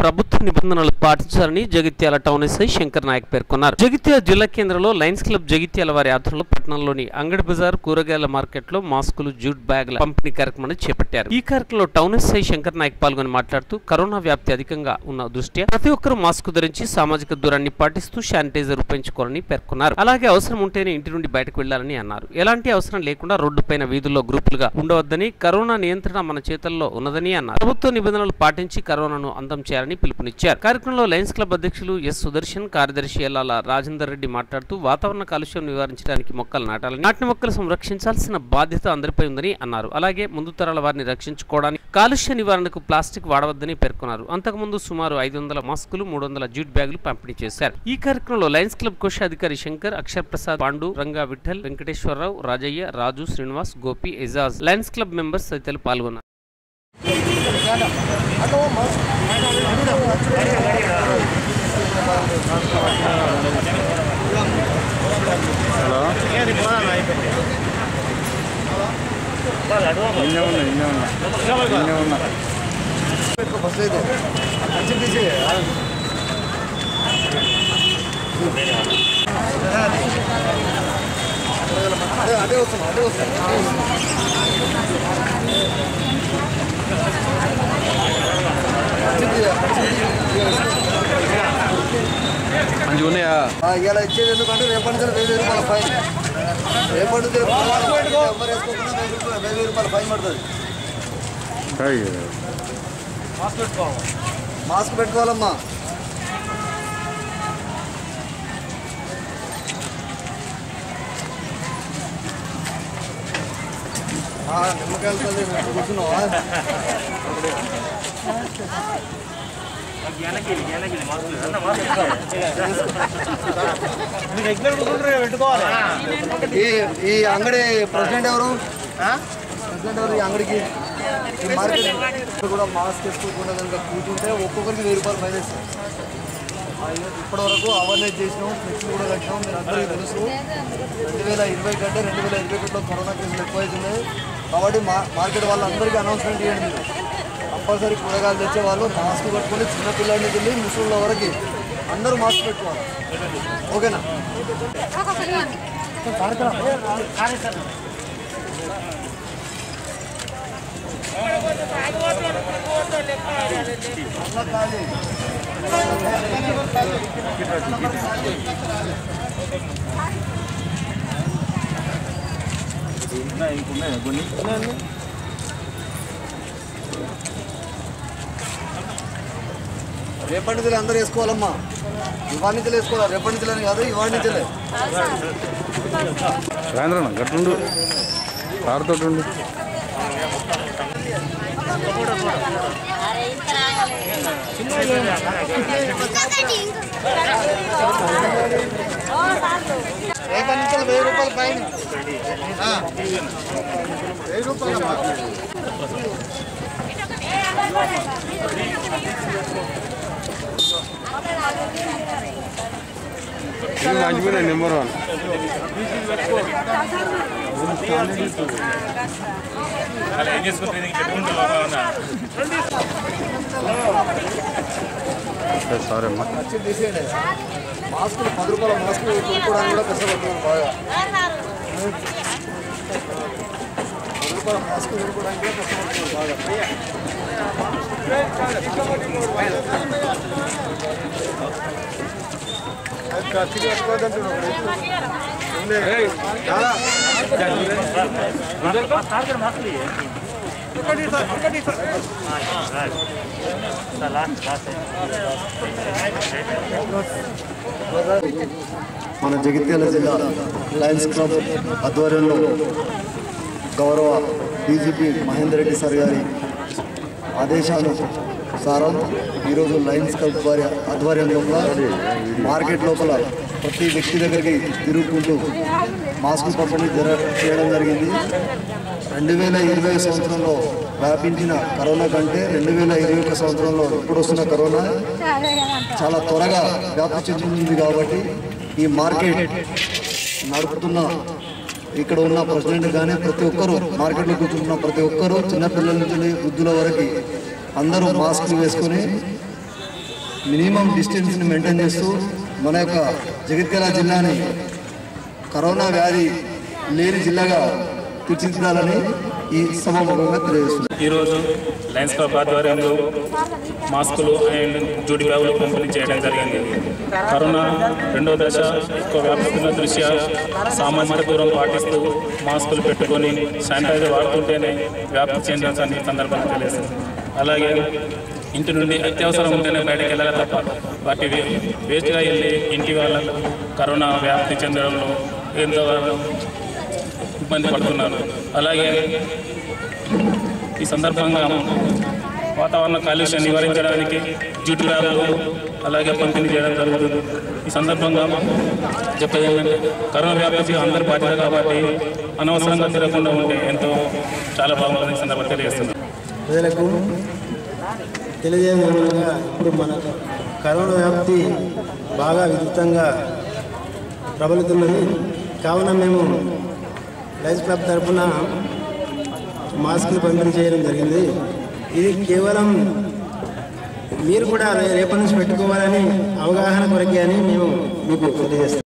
ప్రభుత్వ నిబంధనలు పాటించాలని జగిత్యాల టౌన్ ఎస్ఐ శంకర్ నాయక్ పేర్కొన్నారు జగిత్యాల జిల్లా కేంద్రంలో లయన్స్ క్లబ్ జగిత్యాల వారి ఆధ్వర్యంలో పట్టణంలోని అంగడి బజార్ కూరగాయల మార్కెట్ లో మాస్కులు జూట్ బ్యాగుల పంపిణీ కార్యక్రమాన్ని చేపట్టారు ఈ కార్యక్రమంలో టౌన్ ఎస్ఐ శంకర్ నాయక్ పాల్గొని మాట్లాడుతూ కరోనా వ్యాప్తి అధికంగా ఉన్న దృష్ట్యా ప్రతి ఒక్కరూ మాస్క్ ధరించి సామాజిక దూరాన్ని పాటిస్తూ శానిటైజర్ ఉపయోగించుకోవాలని పేర్కొన్నారు అలాగే అవసరం ఉంటేనే ఇంటి నుండి బయటకు వెళ్లాలని అన్నారు ఎలాంటి అవసరం లేకుండా రోడ్డుపైన వీధుల్లో గ్రూపులుగా ఉండవద్దని కరోనా నియంత్రణ మన చేతుల్లో ఉన్నదని అన్నారు ప్రభుత్వ నిబంధనలు పాటించి కరోనాను అంతం చేయాలని పిలుపునిచ్చారు కార్యక్రమంలో లయన్స్ క్లబ్ అధ్యక్షులు ఎస్ సుదర్శన్ కార్యదర్శి ఎల్లాల రాజేందర్ రెడ్డి మాట్లాడుతూ వాతావరణ కాలుష్యం నివారించడానికి మొక్కలు నాటాలని నాటిన మొక్కలు సంరక్షించాల్సిన బాధ్యత అందరిపై ఉందని అన్నారు అలాగే ముందు తరాల వారిని రక్షించుకోవడానికి కాలుష్య నివారణకు ప్లాస్టిక్ వాడవద్దని పేర్కొన్నారు అంతకుముందు సుమారు ఐదు వందల మాస్కులు మూడు వందల జూట్ బ్యాగులు పంపిణీ చేశారు ఈ కార్యక్రమంలో లయన్స్ క్లబ్ కోశాధికారి Shankar Akshar Prasad Pandu Ranga Vittal Venkateswararao Rajaiah Raju Srinivas Gopi Ejaz Lions club members తదితరులు పాల్గొన్నారు హలో నిన్నే ఉన్నా నిన్నే ఉన్నా నిన్నే ఉన్నా అదే వస్తున్నా అదే వస్తున్నా మంచిగా ఉన్నాయా ఇలా ఇచ్చేది ఎందుకంటే రేపటి నుంచి వెయ్యి రూపాయల ఫైన్ రేపటి నుంచి ఎవరు వేసుకోకుండా వెయ్యి రూపాయలు వెయ్యి రూపాయల ఫైన్ పడుతుంది మాస్క్ పెట్టుకోవాలమ్మా ఆ, నిమ్మకాయలు తల్లి నువ్వు కూర్చున్నావా ఈ ఈ అంగడి ప్రెసిడెంట్ ఎవరు ప్రెసిడెంట్ ఎవరు ఈ అంగడికి ఈ మార్కెట్ కూడా మాస్క్ వేసుకోకుండా కనుక కూర్చుంటే ఒక్కొక్కరికి వెయ్యి రూపాయలు ఫైన్ వేస్తారు ఇప్పటి వరకు అవేర్నెస్ చేసినాం ఫ్లెక్స్ కూడా కట్టినాం మీరు అందరికీ తెలుసు రెండు వేల ఇరవై కంటే రెండు వేల ఇరవై ఒకటిలో కరోనా కేసులు ఎక్కువైతున్నాయి కాబట్టి మా మార్కెట్ వాళ్ళందరికీ అనౌన్స్మెంట్ చేయండి మీరు కంపల్సరీ కూరగాయలు తెచ్చే వాళ్ళు మాస్క్ కట్టుకొని చిన్న పిల్లల నుంచి వెళ్ళి ముసలిళ్ళ వరకు అందరూ మాస్క్ పెట్టుకోవాలి ఓకేనా రేపటి నుంచి అందరూ వేసుకోవాలమ్మా ఇవాళ నుంచి వేసుకోవాలి రేపటి నుంచి కాదు ఇవాళ నుంచే రాంద్రన్న గట్టుండు కారుతో ఉండు రేపటి నుంచి వెయ్యి రూపాయలు ఫైన్ ఆ. వెయ్యి రూపాయలు ఇది మంచిగా నెంబర్ వన్ సారీ అమ్మా ఖర్చు తీసేయండి మాస్కులు పది రూపాయల మాస్కులు కొనుక్కోవడానికి కూడా కష్టపడుతున్నారు బాగా పది రూపాయల మాస్క్ కొనుక్కోవడానికి కూడా కష్టపడుతున్నారు బాగా అది ఖర్చుకి పెట్టుకోవద్దంటున్నాడు చాలా మన జగిత్యాల జిల్లా లయన్స్ క్లబ్ ఆధ్వర్యంలో గౌరవ డీజీపీ మహేందర్ రెడ్డి సార్ గారి ఆదేశాలు సారం ఈరోజు లయన్స్ క్లబ్ వారి ఆధ్వర్యం లోపల మార్కెట్ లోపల ప్రతి వ్యక్తి దగ్గరికి తిరుగుకుంటూ మాస్క్ పంపిణీ జర చేయడం జరిగింది రెండు వేల ఇరవై సంవత్సరంలో వ్యాపించిన కరోనా కంటే రెండు వేల ఇరవై ఒక సంవత్సరంలో ఇప్పుడు వస్తున్న కరోనా చాలా త్వరగా వ్యాప్తి చెందుతుంది కాబట్టి ఈ మార్కెట్ నడుపుతున్న ఇక్కడ ఉన్న ప్రెసిడెంట్ కానీ ప్రతి ఒక్కరు మార్కెట్లో కూర్చుంటున్న ప్రతి ఒక్కరు చిన్నపిల్లల నుంచి వృద్ధుల వరకు అందరూ మాస్క్ వేసుకొని మినిమం డిస్టెన్స్ని మెయింటైన్ చేస్తూ మన యొక్క జగిత్యాల జిల్లాని కరోనా వ్యాధి లేని జిల్లాగా తీర్చిదిద్దాలని ఈ సభాముఖంగా తెలియజేస్తున్నాను ఈరోజు లయన్స్ క్లబ్ ఆధ్వర్యంలో మాస్కులు అండ్ జూడి బ్యాగులు పంపిణీ చేయడం జరిగింది కరోనా రెండో దశ ఎక్కువ వ్యాపిస్తున్న దృష్ట్యా సామాజిక దూరం పాటిస్తూ మాస్కులు పెట్టుకొని శానిటైజర్ వాడుతుంటేనే వ్యాప్తి చెందాల్సిన ఈ సందర్భంగా తెలియజేస్తుంది అలాగే ఇంటి నుండి అత్యవసరం ఉంటేనే బయటకు వెళ్ళాలి తప్ప వాటి వే- వేస్ట్గా వెళ్ళి ఇంటి వాళ్ళకు కరోనా వ్యాప్తి చెందడంలో ఎంతో ఇబ్బంది పడుతున్నారు అలాగే ఈ సందర్భంగా వాతావరణ కాలుష్యం నివారించడానికి జూటు బ్యాగులు అలాగే పంపిణీ చేయడం జరుగుతుంది ఈ సందర్భంగా చెప్పేది ఏంటంటే కరోనా వ్యాప్తి అందరి బాధ్యత కాబట్టి అనవసరంగా తిరగకుండా ఉంటే ఎంతో చాలా బాగుంటుంది ఈ సందర్భంగా తెలియజేస్తున్నాం ప్రజలకు తెలియజేయడం ఏమనగా ఇప్పుడు మన కరోనా వ్యాప్తి బాగా విస్తృతంగా ప్రబలుతున్నది కావున మేము లైన్స్ క్లబ్ తరఫున మాస్కులు పంపిణీ చేయడం జరిగింది ఇది కేవలం మీరు కూడా రే- రేపటి నుంచి పెట్టుకోవాలని అవగాహన కొరకే అని మేము మీకు తెలియజేస్తాం